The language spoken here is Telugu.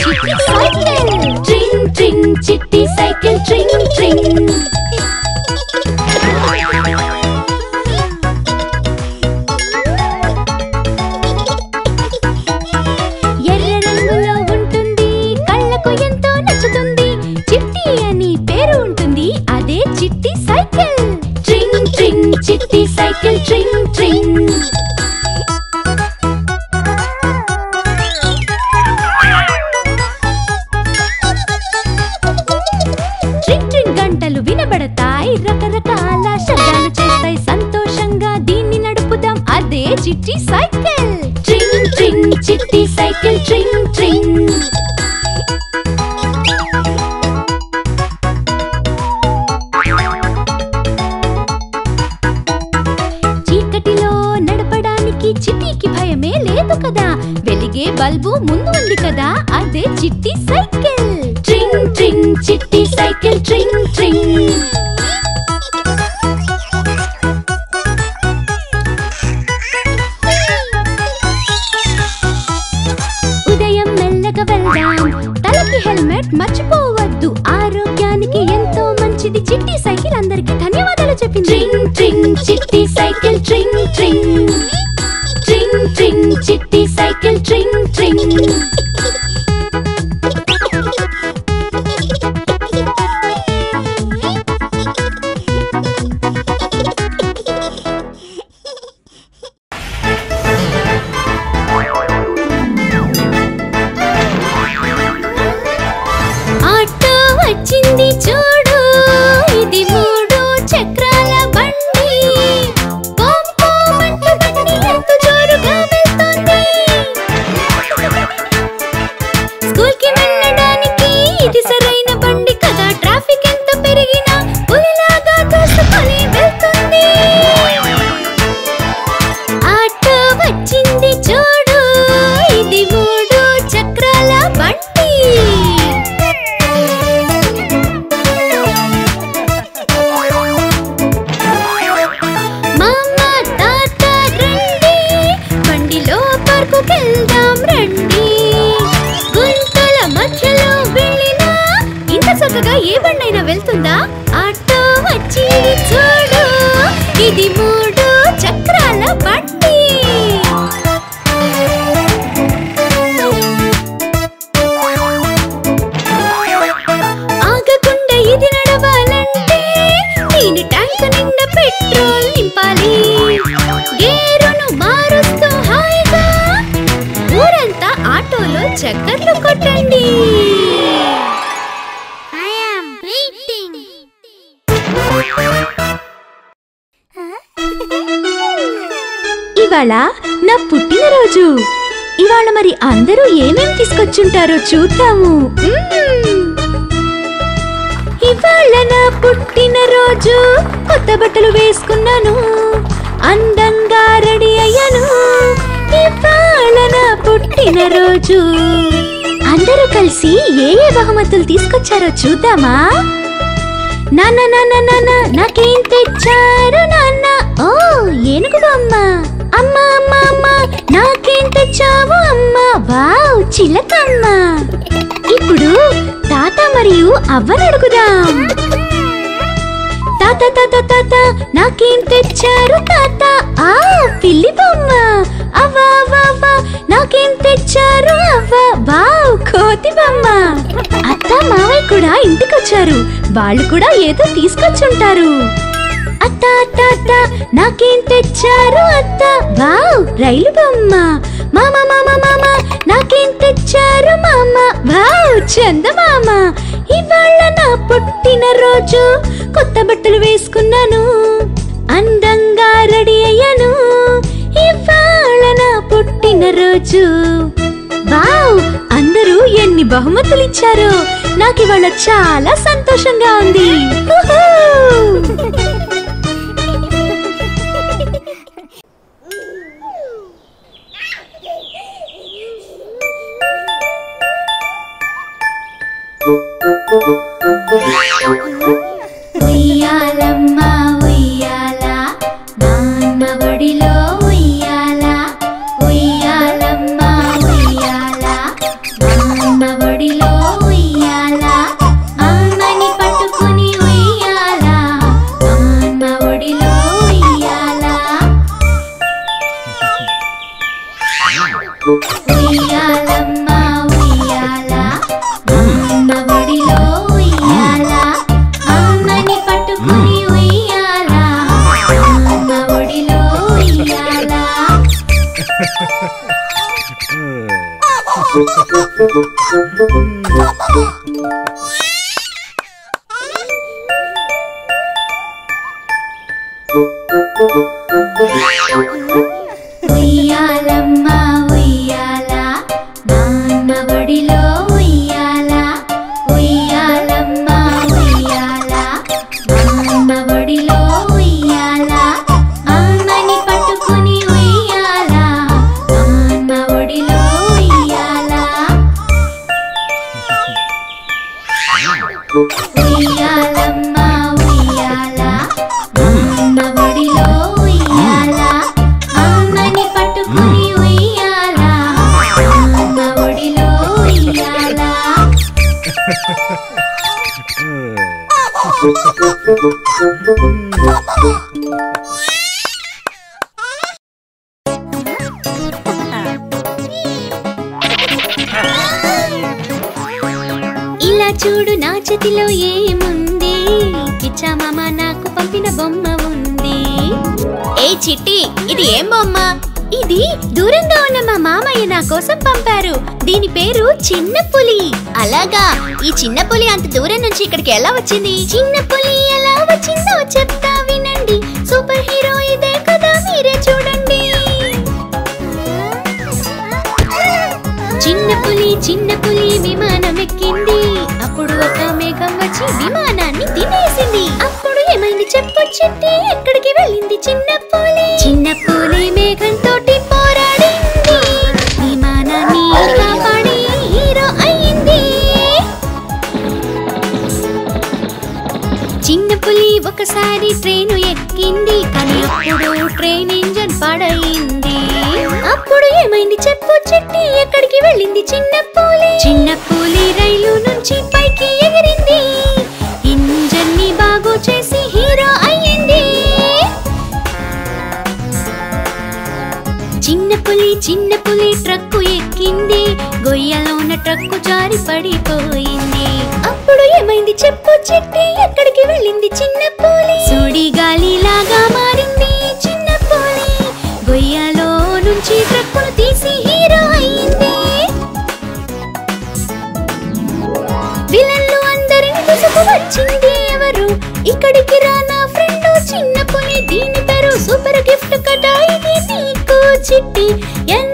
చిట్టి సైకిల్ ట్రింగ్ ట్రింగ్ చిట్టి సైకిల్ ట్రింగ్ ట్రింగ్ ఎర్ర రంగులో ఉంటుంది కళ్ళకు ఎంతో నచ్చుతుంది చిట్టి అని పేరు ఉంటుంది అదే చిట్టి సైకిల్ ట్రింగ్ ట్రింగ్ చిట్టి సైకిల్ ట్రింగ్ ట్రింగ్ ట్రింగ్ ట్రింగ్ గంటలు వినబడతాయి రకరకాల శబ్దాలు చేస్తాయి సంతోషంగా దీన్ని నడుపుదాం అదే చిట్టి సైకిల్ ట్రింగ్ ట్రింగ్ చిట్టి సైకిల్ ట్రింగ్ ట్రింగ్ చీకటిలో నడపడానికి చిట్టికి భయమే లేదు కదా వెలిగే బల్బు ముందు ఉంది కదా అదే చిట్టి సైకిల్ ట్రింగ్ ట్రింగ్ చిట్టి సైకిల్ ట్రింగ్ ట్రింగ్ ఉదయం మెల్లగా వెళ్దాం తలకి హెల్మెట్ మర్చిపోవద్దు ఆరోగ్యానికి ఎంతో మంచిది చిట్టి సైకిల్ అందరికి ధన్యవాదాలు చెప్పింది ట్రింగ్ ట్రింగ్ చిట్టి సైకిల్ ట్రింగ్ ట్రింగ్ ట్రింగ్ ట్రింగ్ చిట్టి సైకిల్ ట్రింగ్ ట్రింగ్ ఆటో వచ్చింది చూడు ఇది మూడు చక్రాల బండి పోం పోం అంటూ బండి ఎంత జోరుగా వెళ్తోంది స్కూల్ కి వెళ్ళడానికి ఇది సరైన బండి కదా ట్రాఫిక్ ఎంత పెరిగినా పులిలాగా దూసుకొని వెళ్తుంది ఆటో వచ్చింది చూడు ఇది మూడు చక్రాల బండి మామ తాత రండి బండిలో పార్కుకెళ్దాం రండి గుంతల మధ్యలో వెళ్ళినా ఇంత చక్కగా ఏ బండైనా వెళ్తుందా ఆటో వచ్చింది చూడు ఇది మూడు చక్రాల బండి ఆగకుండా ఇది నడవాలంటే దీని ట్యాంక్ నిండా పెట్రోల్ నింపాలి గేరును మారుస్తూ హాయిగా ఊరంతా ఆటోలో చక్కర్లు కొట్టండి ఇవాళ నా పుట్టినరోజు ఇవాళ మరి అందరూ ఏమేం తీసుకొచ్చుంటారో చూద్దాము మ్మ్. ఇవాళ నా పుట్టినరోజు కొత్త బట్టలు వేసుకున్నాను అందంగా రెడీ అయ్యాను ఇవాళ నా పుట్టినరోజు అందరూ కలిసి ఏ ఏ బహుమతులు తీసుకొచ్చారో చూద్దామా నాన్న నాన్న నాన్న నాకేం తెచ్చారు నాన్న ఓ ఏనుగు బొమ్మ అమ్మ అమ్మ అమ్మ నాకేం తెచ్చావు అమ్మ వావ్ చిలకమ్మ ఇప్పుడు తాత మరియు అవ్వని అడుగుదాం తాత తాత తాత నాకేం తెచ్చారు తాత ఆ పిల్లి బొమ్మ అవ్వ అవ్వ అవ్వ నాకేం తెచ్చారు అవ్వ వావ్ కోతి బొమ్మ అత్త మావయ్య కూడా ఇంటికొచ్చారు వాళ్ళు కూడా ఏదో తీసుకొచ్చుంటారు అత్త అత్త అత్త నాకేం తెచ్చారు అత్త వావ్ రైలు బొమ్మ మామ మామ మామ నాకేం తెచ్చారు మామ వావ్ చందమామ ఇవాళ నా పుట్టినరోజు కొత్త బట్టలు వేసుకున్నాను అందంగా రెడీ అయ్యాను ఇవాళ నా పుట్టినరోజు వావ్ అందరూ ఎన్ని బహుమతులు ఇచ్చారో నాకు ఇవాళ చాలా సంతోషంగా ఉంది ఉహూ! ఉయ్యాలమ్మ ఉయ్యాల నాన్న ఒడిలో ఉయ్యాల ఉయ్యాలమ్మ ఉయ్యాల నాన్న ఒడిలో ఉయ్యాలమ్మ ఉయ్యాల అమ్మ ఒడిలో ఉయ్యాల అమ్మని పట్టుకుని ఉయ్యాల అమ్మ ఒడిలో ఉయ్యాల ఉయ్యాలమ్మ ఉయ్యాల నాన్న ఒడిలో ఉయ్యాల ఉయ్యాలమ్మ ఉయ్యాల నాన్న ఒడిలో ఉయ్యాల అమ్మని పట్టుకుని ఉయ్యాల నాన్న ఒడిలో ఉయ్యాల ఉయ్యాలమ్మ ఉయ్యాల నాన్న ఒడిలో ఉయ్యాల అమ్మని పట్టుకుని ఉయ్యాల నాన్న ఒడిలో ఉయ్యాల ఇలా చూడు నా చేతిలో ఏముంది కిచ్చా మామ నాకు పంపిన బొమ్మ ఉంది ఏ చిట్టి ఇది ఏం బొమ్మ ఇది దూరంగా ఉన్న మా మామయ్య నా కోసం పంపారు దీని పేరు చిన్న పులి అలాగా ఈ చిన్న పులి అంత దూరం నుంచి ఇక్కడికి ఎలా వచ్చింది చిన్న పులి ఎలా వచ్చిందో చెప్తా వినండి సూపర్ హీరో ఇదే కదా మీరే చూడండి చిన్న పులి చిన్న పులి విమానం ఎక్కింది అప్పుడు ఒక మేఘం వచ్చి విమానాన్ని తినేసింది అప్పుడు ఏమైంది చెప్పు చిట్టి ఎక్కడికి వెళ్ళింది చిన్న పులి చిన్న పులి మేఘం తోటి పోరాడింది విమానాన్ని కాపాడి హీరో అయ్యింది చిన్న పులి ఒకసారి ట్రైన్ ఎక్కింది కానీ అప్పుడు ట్రైన్ ఇంజన్ పాడైంది అప్పుడు ఏమైంది చెప్పు చిట్టి ఎక్కడికి వెళ్ళింది చిన్న పులి చిన్న పులి రైలు నుంచి పైకి ఎగిరింది ఇంజన్ ని బాగు చేసి హీరో అయ్యింది చిన్న పులి చిన్న పులి ట్రక్కు ఎక్కింది గొయ్యలో ఉన్న ట్రక్కు జారి పడిపోయింది అప్పుడు ఏమైంది చెప్పు చిట్టి ఎక్కడికి వెళ్ళింది చిన్న పులి సుడి గాలిలాగా మారింది చిన్న పులి గొయ్యలో నుంచి ట్రక్కును తీసి హీరో అయింది విలన్లు అందరిని తీసుకు వచ్చింది ఎవరు ఇక్కడికి రా నా ఫ్రెండ్ చిన్న పులి దీని పేరు సూపర్ గిఫ్ట్ కదా ఇది నీకు చిట్టి